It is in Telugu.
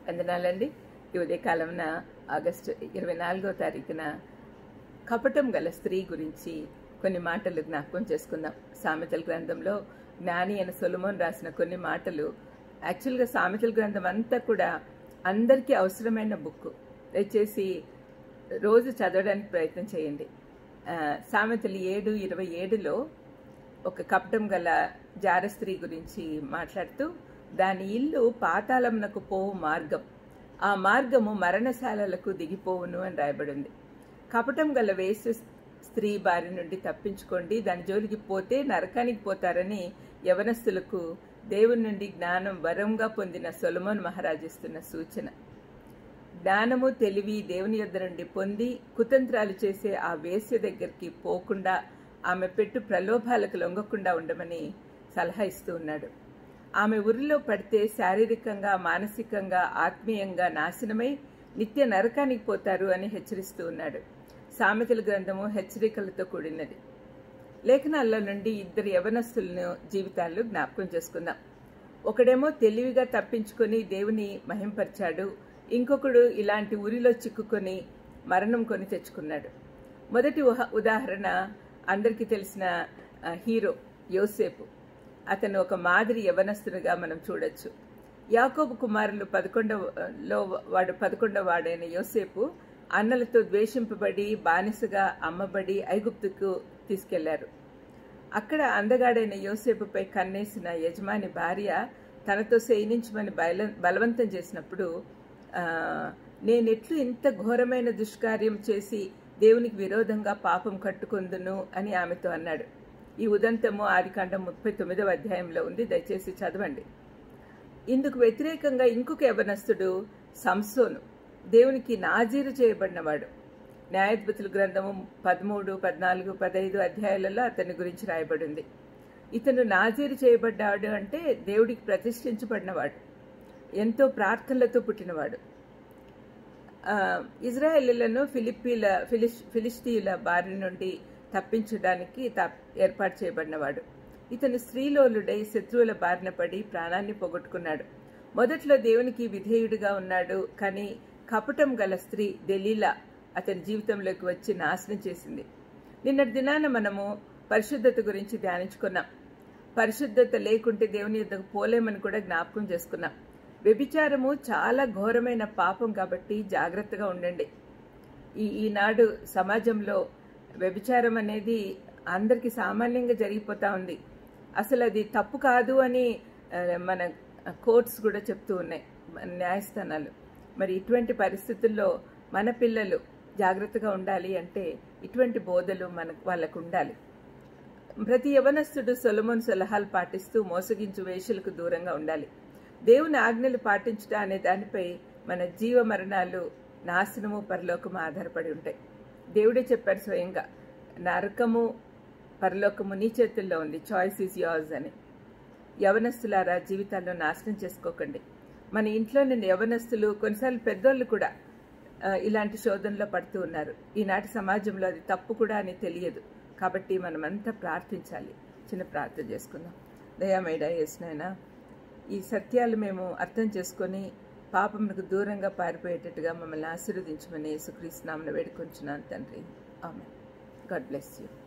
వందనాలండి ఈ ఉదయకాలంన ఆగస్టు ఇరవై నాలుగో తారీఖున కపటం గల స్త్రీ గురించి కొన్ని మాటలు జ్ఞాపకం చేసుకుందాం సామెతల గ్రంథంలో జ్ఞాని అయిన సొలమోన్ రాసిన కొన్ని మాటలు యాక్చువల్గా సామెతల గ్రంథం అంతా కూడా అందరికీ అవసరమైన బుక్ దయచేసి రోజు చదవడానికి ప్రయత్నం చేయండి ఆ, సామెతలు ఏడు ఇరవై ఏడులో ఒక కపటం గల జార స్త్రీ గురించి మాట్లాడుతూ దాని ఇల్లు పాతాళమునకు పోవు మార్గం ఆ మార్గము మరణశాలలకు దిగిపోవును అని రాయబడింది కపటం గల వేసు స్త్రీ బారి నుండి తప్పించుకోండి దాని జోలికి పోతే నరకానికి పోతారని యవనస్తులకు దేవుని నుండి జ్ఞానం వరంగా పొందిన సొలమోన్ మహారాజు ఇస్తున్న సూచన జ్ఞానము తెలివి దేవుని యొద్ద నుండి పొంది కుతంత్రాలు చేసే ఆ వేశ్య దగ్గరికి పోకుండా ఆమె పెట్టు ప్రలోభాలకు లొంగకుండా ఉండమని సలహా ఇస్తూ ఉన్నాడు ఆమె ఉరిలో పడితే శారీరకంగా మానసికంగా ఆత్మీయంగా నాశనమై నిత్య నరకానికి పోతారు అని హెచ్చరిస్తూ ఉన్నాడు సామెతల గ్రంథము హెచ్చరికలతో కూడినది లేఖనాల్లో నుండి ఇద్దరు యవనస్తులను జీవితాల్లో జ్ఞాపకం చేసుకుందాం ఒకడేమో తెలివిగా తప్పించుకొని దేవుని మహింపరిచాడు ఇంకొకడు ఇలాంటి ఉరిలో చిక్కుకొని మరణం కొని తెచ్చుకున్నాడు మొదటి ఉహ- ఉదాహరణ అందరికీ తెలిసిన ఆ, హీరో యోసేపు అతను ఒక మాదిరి యవనస్తునిగా మనం చూడొచ్చు యాకోబు కుమారులు పదకొండవలో వాడు పదకొండవ వాడైన యోసేపు అన్నలతో ద్వేషింపబడి బానిసగా అమ్మబడి ఐగుప్తుకు తీసుకెళ్లారు అక్కడ అందగాడైన యోసేపుపై కన్నేసిన యజమాని భార్య తనతో శయనించమని బయల బలవంతం చేసినప్పుడు ఆ, నేనెట్లు ఇంత ఘోరమైన దుష్కార్యం చేసి దేవునికి విరోధంగా పాపం కట్టుకుందును అని ఆమెతో అన్నాడు ఈ ఉదంతము ఆదికాండం ముప్పై తొమ్మిదవ అధ్యాయంలో ఉంది దయచేసి చదవండి ఇందుకు వ్యతిరేకంగా ఇంకొక యవనస్తుడు సంసోను దేవునికి నాజీరు చేయబడినవాడు న్యాయాధిపతుల గ్రంథము పదమూడు పద్నాలుగు పదైదు అధ్యాయాలలో అతని గురించి రాయబడింది ఇతను నాజీరు చేయబడ్డాడు అంటే దేవుడికి ప్రతిష్ఠించబడినవాడు ఎంతో ప్రార్థనలతో పుట్టినవాడు ఆ, ఇజ్రాయేలీలను ఫిలిప్పీల ఫిలిస్ ఫిలిస్తీయుల బారి నుండి తప్పించడానికి తప్- ఏర్పాటు చేయబడినవాడు ఇతను స్త్రీలోలుడై శత్రువుల బారిన పడి ప్రాణాన్ని పోగొట్టుకున్నాడు మొదట్లో దేవునికి విధేయుడిగా ఉన్నాడు కానీ కపటం గల స్త్రీ దెలీలా అతని జీవితంలోకి వచ్చి నాశనం చేసింది నిన్నటి దినాన మనము పరిశుద్ధత గురించి ధ్యానించుకున్నాం పరిశుద్ధత లేకుంటే దేవుని యుద్ధకు పోలేమని కూడా జ్ఞాపకం చేసుకున్నాం వ్యభిచారము చాలా ఘోరమైన పాపం కాబట్టి జాగ్రత్తగా ఉండండి ఈ ఈనాడు సమాజంలో వ్యభిచారం అనేది అందరికీ సామాన్యంగా జరిగిపోతా ఉంది అసలు అది తప్పు కాదు అని ఆ, మన కోర్ట్స్ కూడా చెప్తూ ఉన్నాయి మన న్యాయస్థానాలు మరి ఇటువంటి పరిస్థితుల్లో మన పిల్లలు జాగ్రత్తగా ఉండాలి అంటే ఇటువంటి బోధలు మన వాళ్ళకు ఉండాలి ప్రతి యవనస్తుడు సొలమోన్ సలహాలు పాటిస్తూ మోసగించు వేషలకు దూరంగా ఉండాలి దేవుని ఆజ్ఞలు పాటించుట అనే దానిపై మన జీవ మరణాలు నాశనము పరలోకము ఆధారపడి ఉంటాయి దేవుడే చెప్పారు స్వయంగా నరకము పరలోకము నీ చేతుల్లో ఉంది చాయిస్ ఈజ్ యోర్స్ అని యవనస్తులారా జీవితాల్లో నాశనం చేసుకోకండి మన ఇంట్లో నిన్న యవనస్తులు కొన్నిసార్లు పెద్దోళ్ళు కూడా ఆ, ఇలాంటి శోధనలో పడుతూ ఉన్నారు ఈనాటి సమాజంలో అది తప్పు కూడా అని తెలియదు కాబట్టి మనమంతా ప్రార్థించాలి చిన్న ప్రార్థన చేసుకుందాం దయామేడా యేసునైనా ఈ సత్యాలు మేము అర్థం చేసుకొని పాపమునకు దూరంగా పారిపోయేటట్టుగా మమ్మల్ని ఆశీర్వదించమని యేసుక్రీస్తు నామన వేడుకొంచున్నాను తండ్రి ఆమె గాడ్ బ్లెస్ యూ